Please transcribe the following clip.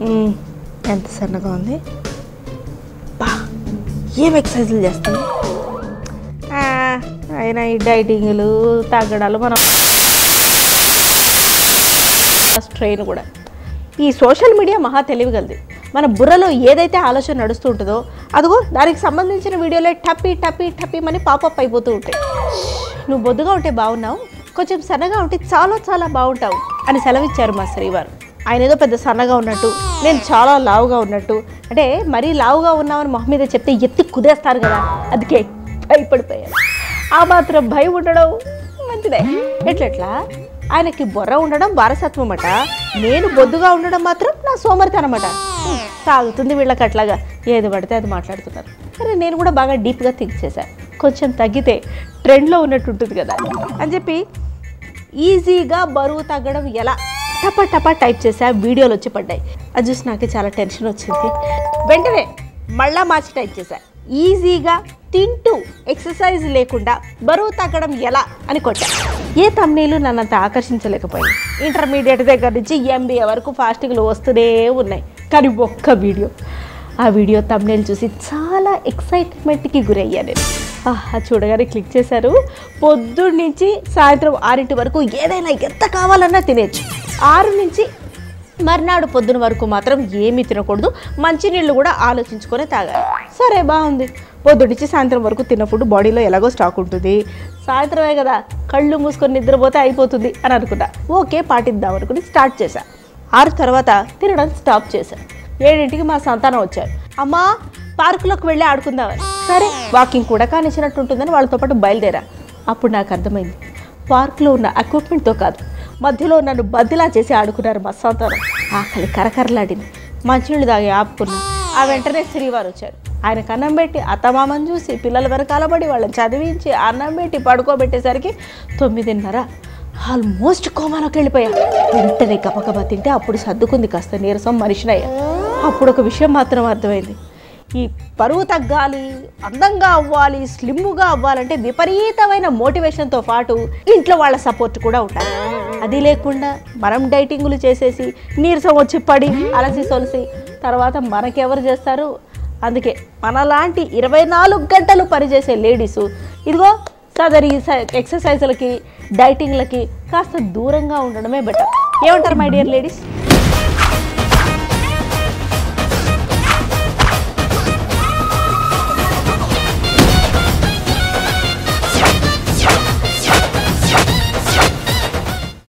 మ్మ్. ఎంత సన్నగా ఉంది బా ఏం ఎక్సర్సైజులు చేస్తుంది ఆ, అయినా ఈ డైటింగ్లు తగ్గడాలు మనం స్ట్రెయిన్ కూడా ఈ సోషల్ మీడియా మహా తెలివిగలది మన బుర్రలో ఏదైతే ఆలోచన నడుస్తూ ఉంటుందో అదిగో దానికి సంబంధించిన వీడియోలే టప్పి టప్పి టప్పి అని పాపప్ అయిపోతూ ఉంటాయి నువ్వు బొద్దుగా ఉంటే బాగున్నావు కొంచెం సన్నగా ఉంటే చాలా చాలా బాగుంటావు అని సెలవిచ్చారు మా శ్రీవారు ఆయన ఏదో పెద్ద సన్నగా ఉన్నట్టు నేను చాలా లావుగా ఉన్నట్టు అంటే మరీ లావుగా ఉన్నామని మొహం మీద చెప్తే ఎత్తి కుదేస్తారు కదా అందుకే భయపడిపోయాను ఆ మాత్రం భయం ఉండడం మంచిదే ఎట్లెట్లా ఆయనకి బొర్ర ఉండడం వారసత్వం అట నేను బొద్దుగా ఉండడం మాత్రం నా సోమరితనమాట సాగుతుంది వీళ్ళకి అట్లాగా ఏది పడితే అది మాట్లాడుతున్నారు సరే నేను కూడా బాగా డీప్గా థింక్ చేశాను కొంచెం తగ్గితే ట్రెండ్లో ఉన్నట్టు ఉంటుంది కదా అని చెప్పి ఈజీగా బరువు తగ్గడం ఎలా టపా టపా టైప్ చేసా వీడియోలు వచ్చి పడ్డాయి అది చూసి నాకే చాలా టెన్షన్ వచ్చింది వెంటనే మళ్ళా మార్చి టైప్ చేశా ఈజీగా తింటూ ఎక్సర్సైజ్ లేకుండా బరువు తగ్గడం ఎలా అని కొట్టా ఏ తమ్నీలు నన్నంత ఆకర్షించలేకపోయింది ఇంటర్మీడియట్ దగ్గర నుంచి ఎంబీఏ వరకు ఫాస్టింగ్లు వస్తూనే ఉన్నాయి కానీ ఒక్క వీడియో ఆ వీడియో తమ్నేల్ చూసి చాలా ఎక్సైట్మెంట్కి గురయ్యా నేను ఆహా చూడగానే క్లిక్ చేశారు పొద్దున్న నుంచి సాయంత్రం ఆరింటి వరకు ఏదైనా ఎంత కావాలన్నా తినేచ్చు ఆరు నుంచి మర్నాడు పొద్దున వరకు మాత్రం ఏమీ తినకూడదు మంచినీళ్ళు కూడా ఆలోచించుకొని తాగాలి సరే బాగుంది పొద్దున్నుంచి సాయంత్రం వరకు తిన్న ఫుడ్ బాడీలో ఎలాగో స్టాక్ ఉంటుంది సాయంత్రమే కదా కళ్ళు మూసుకొని నిద్రపోతే అయిపోతుంది అని అనుకున్నా ఓకే పాటిద్దాం అనుకుని స్టార్ట్ చేశా ఆరు తర్వాత తినడం స్టాప్ చేశా ఏడింటికి మా సంతానం వచ్చారు అమ్మా పార్కులోకి వెళ్ళి ఆడుకుందామని సరే వాకింగ్ కూడా కానిచ్చినట్టు ఉంటుందని వాళ్ళతో పాటు బయలుదేరా అప్పుడు నాకు అర్థమైంది పార్కులో ఉన్న ఎక్విప్మెంట్తో కాదు మధ్యలో నన్ను బద్దిలా చేసి ఆడుకున్నారు మా సంతానం ఆకలి కరకరలాడింది మంచినీళ్ళు తాగి ఆపుకున్నా ఆ వెంటనే శ్రీవారు వచ్చారు ఆయనకు అన్నం పెట్టి అత్తమామని చూసి పిల్లల వెనకాల పడి వాళ్ళని చదివించి అన్నం పెట్టి పడుకోబెట్టేసరికి తొమ్మిదిన్నర ఆల్మోస్ట్ కోమాలోకి వెళ్ళిపోయా వెంటనే గబగబా తింటే అప్పుడు సర్దుకుంది కాస్త నీరసం మనిషినయ్యా అప్పుడు ఒక విషయం మాత్రం అర్థమైంది ఈ పరువు తగ్గాలి అందంగా అవ్వాలి స్లిమ్గా అవ్వాలంటే విపరీతమైన మోటివేషన్తో పాటు ఇంట్లో వాళ్ళ సపోర్ట్ కూడా ఉండాలి అది లేకుండా మనం డైటింగులు చేసేసి నీరసం వచ్చి పడి అలసి సొలసి తర్వాత మనకెవరు చేస్తారు అందుకే మనలాంటి ఇరవై నాలుగు గంటలు పనిచేసే లేడీసు ఇదిగో సదరి ఎక్సర్సైజులకి డైటింగ్లకి కాస్త దూరంగా ఉండడమే బెటర్ ఏమంటారు మై డియర్ లేడీస్